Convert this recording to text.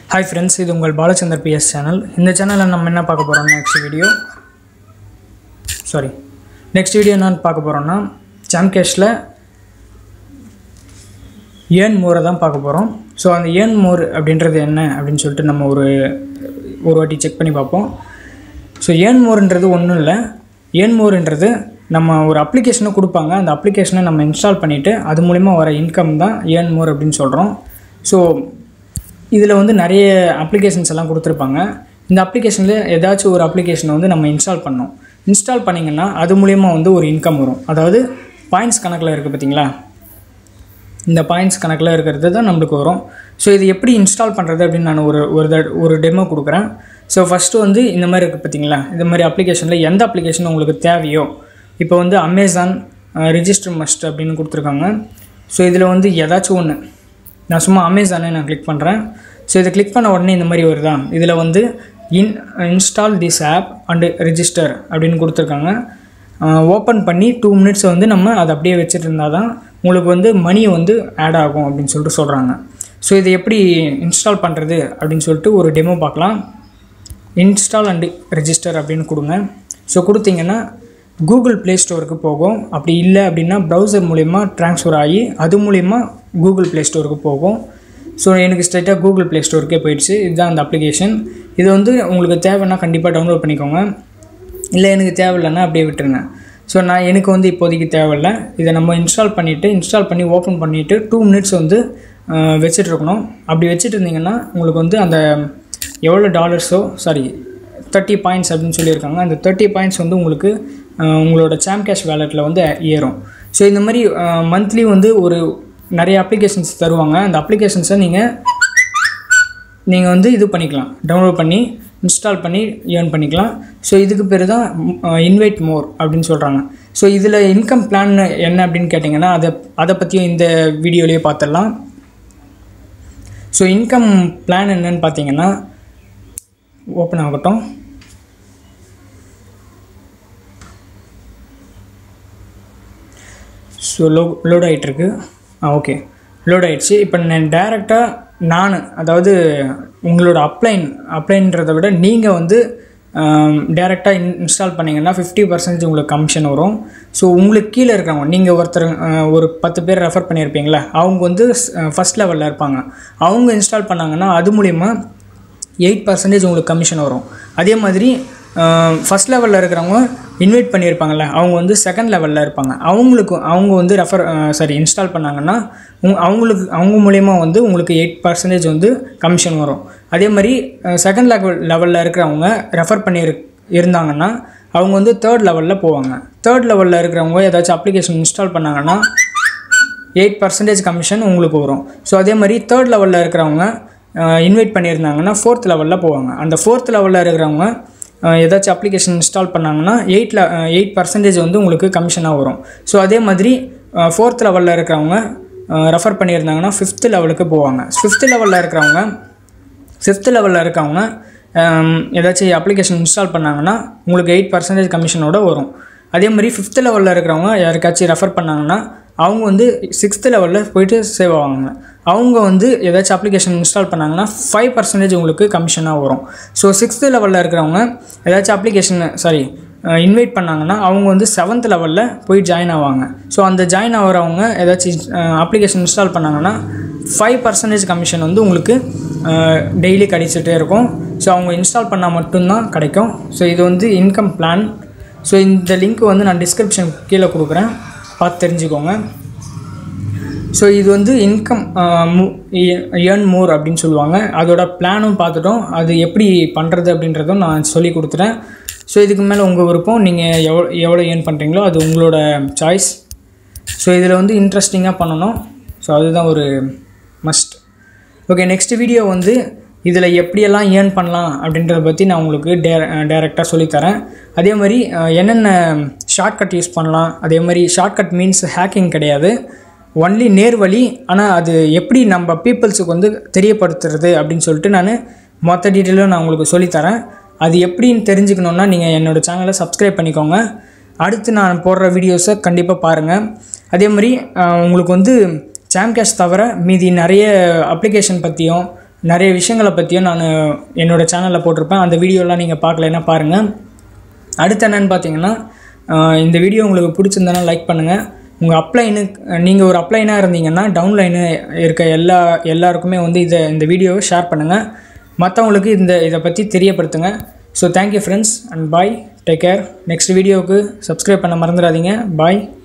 hi friends இது உங்கள் Balachander PS channel இந்த சேனலில் நம்ம என்ன பார்க்க போகிறோம் next video sorry next video என்னன்னு பார்க்க போகிறோம்னா சாம்கேஷில் ஏன் மோரை தான் பார்க்க போகிறோம் ஸோ அந்த ஏன் மோர் அப்படின்றது என்ன அப்படின்னு சொல்லிட்டு நம்ம ஒரு ஒரு வாட்டி செக் பண்ணி பார்ப்போம் ஸோ ஏன் மோர்ன்றது ஒன்றும் இல்லை ஏன் மோர்ன்றது நம்ம ஒரு அப்ளிகேஷனை கொடுப்பாங்க அந்த அப்ளிகேஷனை நம்ம இன்ஸ்டால் பண்ணிவிட்டு அது மூலிமா வர இன்கம் தான் ஏன் மோர் அப்படின்னு சொல்கிறோம் ஸோ இதில் வந்து நிறைய அப்ளிகேஷன்ஸ் எல்லாம் கொடுத்துருப்பாங்க இந்த அப்ளிகேஷனில் ஏதாச்சும் ஒரு அப்ளிகேஷனை வந்து நம்ம இன்ஸ்டால் பண்ணோம் இன்ஸ்டால் பண்ணிங்கன்னா அது மூலிமா வந்து ஒரு இன்கம் வரும் அதாவது பாயிண்ட்ஸ் கணக்கில் இருக்குது பார்த்தீங்களா இந்த பாயிண்ட்ஸ் கணக்கில் இருக்கிறது தான் நம்மளுக்கு வரும் ஸோ இது எப்படி இன்ஸ்டால் பண்ணுறது அப்படின்னு நான் ஒரு ஒரு தட- ஒரு டெமோ கொடுக்குறேன் ஸோ ஃபஸ்ட்டு வந்து இந்த மாதிரி இருக்குது பார்த்தீங்களா இந்த மாதிரி அப்ளிகேஷனில் எந்த அப்ளிகேஷன் உங்களுக்கு தேவையோ இப்போ வந்து அமேசான் ரிஜிஸ்டர் மஸ்ட் அப்படின்னு கொடுத்துருக்காங்க ஸோ இதில் வந்து ஏதாச்சும் ஒன்று நான் சும்மா அமேசானை நான் கிளிக் பண்ணுறேன் ஸோ இதை கிளிக் பண்ண உடனே இந்த மாதிரி வருதா இதில் வந்து in install this app and register அப்படின்னு கொடுத்துருக்காங்க ஓப்பன் பண்ணி டூ மினிட்ஸ் வந்து நம்ம அதை அப்படியே வச்சுட்டு இருந்தால் தான் உங்களுக்கு வந்து மணி வந்து ஆட் ஆகும் அப்படின்னு சொல்லிட்டு சொல்கிறாங்க ஸோ இதை எப்படி இன்ஸ்டால் பண்ணுறது அப்படின்னு சொல்லிட்டு ஒரு டெமோ பார்க்கலாம் இன்ஸ்டால் அண்டு ரெஜிஸ்டர் அப்படின்னு கொடுங்க ஸோ கொடுத்தீங்கன்னா கூகுள் ப்ளே ஸ்டோருக்கு போகும் அப்படி இல்லை அப்படின்னா ப்ரௌசர் மூலிமா ட்ரான்ஸ்ஃபர் ஆகி அது மூலிமா கூகுள் ப்ளே ஸ்டோருக்கு போகும் ஸோ எனக்கு ஸ்ட்ரைட்டாக கூகுள் ப்ளே ஸ்டோருக்கே போயிடுச்சு இதுதான் அந்த அப்ளிகேஷன் இது வந்து உங்களுக்கு தேவைன்னா கண்டிப்பாக டவுன்லோட் பண்ணிக்கோங்க இல்லை எனக்கு தேவையில்லைன்னா அப்படியே விட்டுருங்க ஸோ நான் எனக்கு வந்து இப்போதைக்கு தேவையில்லை இதை நம்ம இன்ஸ்டால் பண்ணிவிட்டு இன்ஸ்டால் பண்ணி ஓப்பன் பண்ணிவிட்டு டூ மினிட்ஸ் வந்து அஹ், வச்சுட்டு இருக்கணும் அப்படி வச்சுட்டு இருந்தீங்கன்னா உங்களுக்கு வந்து அந்த எவ்வளோ டாலர்ஸோ சாரி தேர்ட்டி பாயிண்ட்ஸ் அப்படின்னு சொல்லியிருக்காங்க அந்த தேர்ட்டி பாயிண்ட்ஸ் வந்து உங்களுக்கு அஹ், உங்களோட சாம் கேஷ் வேலெட்டில் வந்து ஏறும் ஸோ இந்த மாதிரி மந்த்லி வந்து ஒரு நிறைய அப்ளிகேஷன்ஸ் தருவாங்க அந்த அப்ளிகேஷன்ஸை நீங்கள் நீங்கள் வந்து இது பண்ணிக்கலாம் டவுன்லோட் பண்ணி இன்ஸ்டால் பண்ணி ஏர்ன் பண்ணிக்கலாம் ஸோ இதுக்கு பேர் தான் இன்வைட் மோர் அப்படின்னு சொல்கிறாங்க ஸோ இதில் இன்கம் பிளான் என்ன அப்படின்னு கேட்டிங்கன்னா அதை அதை பற்றியும் இந்த வீடியோலேயே பார்த்துடலாம் ஸோ இன்கம் பிளான் என்னன்னு பார்த்தீங்கன்னா ஓப்பன் ஆகட்டும் ஸோ லோ லோட் ஆகிட்டுருக்கு ஆ ஓகே லோட் ஆயிடுச்சு இப்போ நான் டேரெக்டாக நான் அதாவது உங்களோட அப்ளைன் அப்ளைன்றதை விட நீங்கள் வந்து டேரெக்டாக இன் இன்ஸ்டால் பண்ணிங்கன்னா ஃபிஃப்டி பர்சன்டேஜ் உங்களுக்கு கமிஷன் வரும் ஸோ உங்களுக்கு கீழே இருக்கவங்க நீங்கள் ஒருத்தர் அஹ், ஒரு பத்து பேர் ரெஃபர் பண்ணியிருப்பீங்களே அவங்க வந்து ஃபஸ்ட் லெவலில் இருப்பாங்க அவங்க இன்ஸ்டால் பண்ணாங்கன்னா அது மூலிமா எயிட் பர்சன்டேஜ் உங்களுக்கு கமிஷன் வரும் அதே மாதிரி ஃபஸ்ட் லெவலில் இருக்கிறவங்க இன்வைட் பண்ணியிருப்பாங்கல்ல அவங்க வந்து செகண்ட் லெவலில் இருப்பாங்க அவங்களுக்கு அவங்க வந்து ரெஃபர் சாரி இன்ஸ்டால் பண்ணாங்கன்னா உங் அவங்களுக்கு அவங்க மூலயமா வந்து உங்களுக்கு எயிட் பர்சன்டேஜ் வந்து கமிஷன் வரும் அதே மாதிரி செகண்ட் லெவல் லெவலில் இருக்கிறவங்க ரெஃபர் பண்ணி இரு- இருந்தாங்கன்னா அவங்க வந்து தேர்ட் லெவலில் போவாங்க தேர்ட் லெவலில் இருக்கிறவங்க ஏதாச்சும் அப்ளிகேஷன் இன்ஸ்டால் பண்ணாங்கன்னா எயிட் பர்சன்டேஜ் கமிஷன் உங்களுக்கு வரும் ஸோ அதே மாதிரி தேர்ட் லெவலில் இருக்கிறவங்க இன்வைட் பண்ணியிருந்தாங்கன்னா ஃபோர்த் லெவலில் போவாங்க அந்த ஃபோர்த் லெவலில் இருக்கிறவங்க அஹ், ஏதாச்சும் அப்ளிகேஷன் இன்ஸ்டால் பண்ணாங்கன்னா எயிட்டில் எயிட் பர்சன்டேஜ் வந்து உங்களுக்கு கமிஷனாக வரும் ஸோ அதே மாதிரி ஃபோர்த் லெவலில் இருக்கிறவங்க ரெஃபர் பண்ணியிருந்தாங்கன்னா ஃபிஃப்த் லெவலுக்கு போவாங்க ஃபிஃப்த் லெவலில் இருக்கிறவங்க ஃபிஃப்த் லெவலில் இருக்கவங்க ஹம், ஏதாச்சும் அப்ளிகேஷன் இன்ஸ்டால் பண்ணாங்கன்னா உங்களுக்கு எயிட் பர்சன்டேஜ் கமிஷனோட வரும் அதே மாதிரி ஃபிஃப்த் லெவலில் இருக்கிறவங்க யாருக்காச்சும் ரெஃபர் பண்ணாங்கன்னா அவங்க வந்து சிக்ஸ்த் லெவலில் போயிட்டு சேவ் ஆவாங்க அவங்க வந்து ஏதாச்சும் அப்ளிகேஷன் இன்ஸ்டால் பண்ணாங்கன்னா ஃபைவ் பர்சன்டேஜ் உங்களுக்கு கமிஷனாக வரும் ஸோ சிக்ஸ்த்து லெவலில் இருக்கிறவங்க ஏதாச்சும் அப்ளிகேஷன் சாரி இன்வைட் பண்ணாங்கன்னா அவங்க வந்து செவன்த் லெவலில் போய் ஜாயின் ஆவாங்க ஸோ அந்த ஜாயின் ஆகிறவங்க ஏதாச்சும் அப்ளிகேஷன் இன்ஸ்டால் பண்ணாங்கன்னா ஃபைவ் பர்சன்டேஜ் கமிஷன் வந்து உங்களுக்கு டெய்லி கிடைச்சிட்டே இருக்கும் ஸோ அவங்க இன்ஸ்டால் பண்ணால் மட்டும்தான் கிடைக்கும் ஸோ இது வந்து இன்கம் பிளான் ஸோ இந்த லிங்க் வந்து நான் டிஸ்கிரிப்ஷன் கீழே கொடுக்குறேன் பார்த்து தெரிஞ்சுக்கோங்க ஸோ இது வந்து இன்கம் ஏர்ன் மோர் அப்படின்னு சொல்லுவாங்க அதோட பிளானும் பார்த்துட்டோம் அது எப்படி பண்ணுறது அப்படின்றதும் நான் சொல்லி கொடுத்துட்டேன் ஸோ இதுக்கு மேலே உங்கள் விருப்பம் நீங்கள் எவ்வளோ எவ்வளோ ஏர்ன் பண்ணுறீங்களோ அது உங்களோட சாய்ஸ் ஸோ இதில் வந்து இன்ட்ரெஸ்டிங்காக பண்ணணும் ஸோ அதுதான் ஒரு மஸ்ட் ஓகே நெக்ஸ்ட் வீடியோ வந்து இதில் எப்படியெல்லாம் ஏர்ன் பண்ணலாம் அப்படின்றத பற்றி நான் உங்களுக்கு டே டேரெக்டாக சொல்லித்தரேன் அதே மாதிரி அஹ், என்னென்ன ஷார்ட்கட் யூஸ் பண்ணலாம் அதே மாதிரி ஷார்ட்கட் மீன்ஸ் ஹேக்கிங் கிடையாது ஒன்லி நேர்வழி ஆனால் அது எப்படி நம்ம பீப்புள்ஸுக்கு வந்து தெரியப்படுத்துறது அப்படின்னு சொல்லிட்டு நான் மொத்த டீட்டெயிலும் நான் உங்களுக்கு சொல்லித்தரேன் அது எப்படின்னு தெரிஞ்சுக்கணுன்னா நீங்கள் என்னோடய சேனலை சப்ஸ்கிரைப் பண்ணிக்கோங்க அடுத்து நான் போடுற வீடியோஸை கண்டிப்பாக பாருங்கள் அதே மாதிரி அஹ், உங்களுக்கு வந்து சாம்கேஷ் தவிர மீதி நிறைய அப்ளிகேஷன் பற்றியும் நிறைய விஷயங்களை பற்றியும் நான் என்னோடய சேனலில் போட்டிருப்பேன் அந்த வீடியோலாம் நீங்கள் பார்க்கலைன்னா பாருங்கள் அடுத்து என்னன்னு பார்த்தீங்கன்னா ஆஹ் இந்த வீடியோ உங்களுக்கு பிடிச்சிருந்தனா லைக் பண்ணுங்கள் உங்கள் அப்ளைனு நீங்கள் ஒரு அப்ளைனாக இருந்தீங்கன்னா டவுன்லைனு இருக்க எல்லா எல்லாருக்குமே வந்து இதை இந்த வீடியோவை ஷேர் பண்ணுங்கள் மற்றவங்களுக்கு இந்த இதை பற்றி தெரியப்படுத்துங்க so thank you friends and bye take care next வீடியோவுக்கு சப்ஸ்கிரைப் பண்ண மறந்துடாதீங்க பாய்